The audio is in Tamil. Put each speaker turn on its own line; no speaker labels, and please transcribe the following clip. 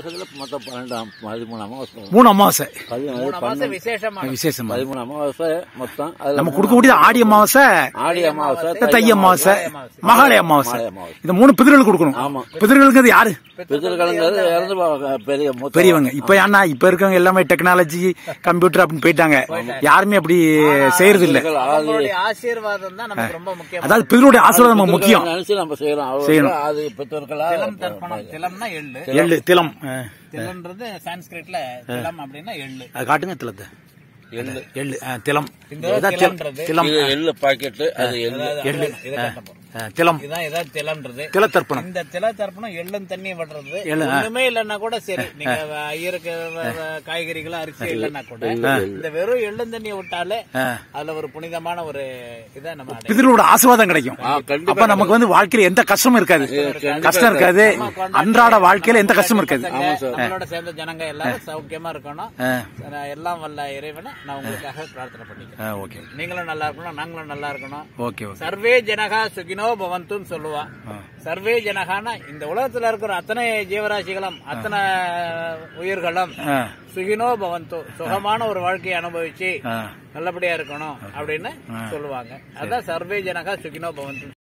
வருஷத்துல மொத்தம் பன்னெண்டாம் பதிமூணு அமாவாசை வரும்.
மூணு அமாவாசை
பதிமூணு
மூணு மாசம்
பன்னெண்டு
விசேஷமா
விசேஷமா
பதிமூணு அமாவாசை மொத்தம் அதுல
நம்ம கொடுக்கக்கூடியது ஆடி அமாவாசை
ஆடி அமாவாசை
தை அமாவாசை மகாளி அமாவாசை
மகாளி அமாவாசை.
இந்த மூணு பிதிர்களுக்கு கொடுக்கணும்
ஆமா.
பிதிர்களுக்கு அது யாரு
பித்திருக்கலங்கிறது இறந்து போவாங்க பெரிய மூத்த
பெரியவங்க இப்ப ஏன்னா இப்ப இருக்கவங்க எல்லாமே டெக்னாலஜி கம்ப்யூட்டர் அப்படின்னு போயிட்டாங்க யாருமே அப்படி செய்யறது இல்ல
பித்திருக்கள் ஆதி
அவங்களுடைய ஆசீர்வாதம் தான் நமக்கு ரொம்ப முக்கியம்
அதாவது பிதருடைய ஆசீர்வாதம் நமக்கு முக்கியம்
நினைச்சு நம்ம செய்யறோம் அவங்க
செய்யணும்.
அது பித்தர்களா
திலம் தர்ப்பணம் திலம்னா எள்ளு
எள்ளு திலம் ஆ.
திலம்ன்றது சான்ஸ்கிரிட்ல திலம் அப்படின்னா எள்ளு
அது காட்டுங்க திலத்தை
எள்ளு
எள்ளு ஆ, திலம்
இந்த
இதான் திலம்.
திலம்ன்றது
திலம்
இது எள்ளு பாக்கெட்டு அது எள்ளு
எள்ளு
இதை காட்ட போறோம்.
ஆ, திலம்
இதுதான் இதான் திலம்ன்றது
திலத்தர்ப்பணம்
இந்த தில தர்ப்பணம் எள்ளும் தண்ணி விடுறது
எள்ளு, ஆ.
ஒண்ணுமே இல்லைன்னா கூட சரி நீங்க ஐயருக்கு வ- வ- காய்கறிகளும் அரிசி இல்லைன்னா கூட இந்த வெறும் எள்ளும் தண்ணியை விட்டாலே
ஆ.
அதுல ஒரு புனிதமான ஒரு இதை நம்ம அடையலாம்.
பிதர்களோட ஆசீர்வாதம் கிடைக்கும்
ஆ, கண்டிப்பா
அப்ப நமக்கு வந்து வாழ்க்கையில எந்த கஷ்டமும் இருக்காது கஷ்டம் இருக்காது அன்றாட வாழ்க்கையில எந்த கஷ்டமும் இருக்காது
நம்மளோட சேர்ந்த ஜனங்க எல்லாரும் சௌக்கியமா இருக்கணும்
ஆ.
நான் எல்லாம் வல்ல இறைவனை நான் உங்களுக்காக பிரார்த்தனை பண்ணிக்கிறேன்
ஆ, ஓகே
நீங்களும் நல்லா இருக்கணும் நாங்களும் நல்லா இருக்கணும்
ஓகே ஓகே
சர்வே ஜனகா சுகினோ பவந்துன்னு சொல்லுவா சர்வே ஜனகானா இந்த உலகத்துல இருக்கிற அத்தனை ஜீவராசிகளும் அத்தனை உயிர்களும்
ஆ,
சுகினோ பவந்து சுகமான ஒரு வாழ்க்கையை அனுபவிச்சு
ஆ.
நல்லபடியா இருக்கணும் அப்படின்னு சொல்லுவாங்க அதான் சர்வே ஜனகா சுகினோ பவந்து